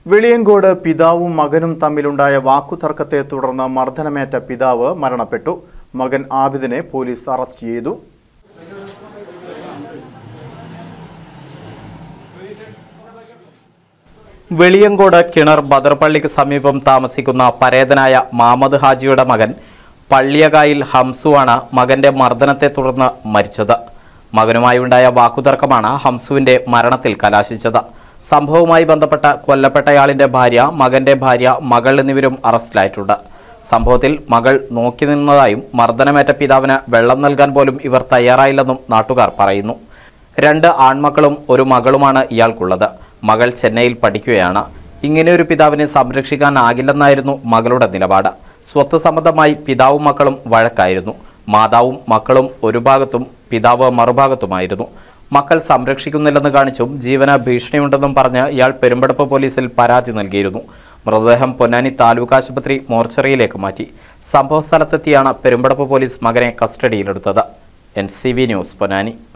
വെളിയങ്കോട് പിതാവും മകനും തമ്മിലുണ്ടായ വാക്കുതർക്കത്തെ തുടർന്ന് മർദ്ദനമേറ്റ പിതാവ് മരണപ്പെട്ടു മകൻ ആബിദിനെ പോലീസ് അറസ്റ്റ് ചെയ്തു വെളിയങ്കോട് കിണർ ബദർപള്ളിക്ക് സമീപം താമസിക്കുന്ന പരേതനായ മാമദ് ഹാജിയുടെ മകൻ പള്ളിയകായിൽ ഹംസുവാണ് മകന്റെ മർദ്ദനത്തെ തുടർന്ന് മരിച്ചത് മകനുമായുണ്ടായ വാക്കുതർക്കമാണ് ഹംസുവിന്റെ മരണത്തിൽ കലാശിച്ചത് സംഭവവുമായി ബന്ധപ്പെട്ട കൊല്ലപ്പെട്ടയാളിന്റെ ഭാര്യ മകന്റെ ഭാര്യ മകൾ എന്നിവരും അറസ്റ്റിലായിട്ടുണ്ട് സംഭവത്തിൽ മകൾ നോക്കി നിന്നതായും മർദ്ദനമേറ്റ പിതാവിന് വെള്ളം നൽകാൻ പോലും ഇവർ തയ്യാറായില്ലെന്നും നാട്ടുകാർ പറയുന്നു രണ്ട് ആൺമക്കളും ഒരു മകളുമാണ് ഇയാൾക്കുള്ളത് മകൾ ചെന്നൈയിൽ പഠിക്കുകയാണ് ഇങ്ങനെയൊരു പിതാവിനെ സംരക്ഷിക്കാനാകില്ലെന്നായിരുന്നു മകളുടെ നിലപാട് സ്വത്ത് സംബന്ധമായി പിതാവും മക്കളും വഴക്കായിരുന്നു മാതാവും മക്കളും ഒരു ഭാഗത്തും പിതാവ് മറുഭാഗത്തുമായിരുന്നു മക്കൾ സംരക്ഷിക്കുന്നില്ലെന്ന് കാണിച്ചും ജീവന ഭീഷണിയുണ്ടെന്നും പറഞ്ഞ് ഇയാൾ പെരുമ്പടപ്പ് പോലീസിൽ പരാതി നൽകിയിരുന്നു മൃതദേഹം പൊന്നാനി താലൂക്ക് ആശുപത്രി മോർച്ചറിയിലേക്ക് മാറ്റി സംഭവസ്ഥലത്തെത്തിയാണ് പെരുമ്പടപ്പ് പോലീസ് മകനെ കസ്റ്റഡിയിലെടുത്തത് N C V News Ponnani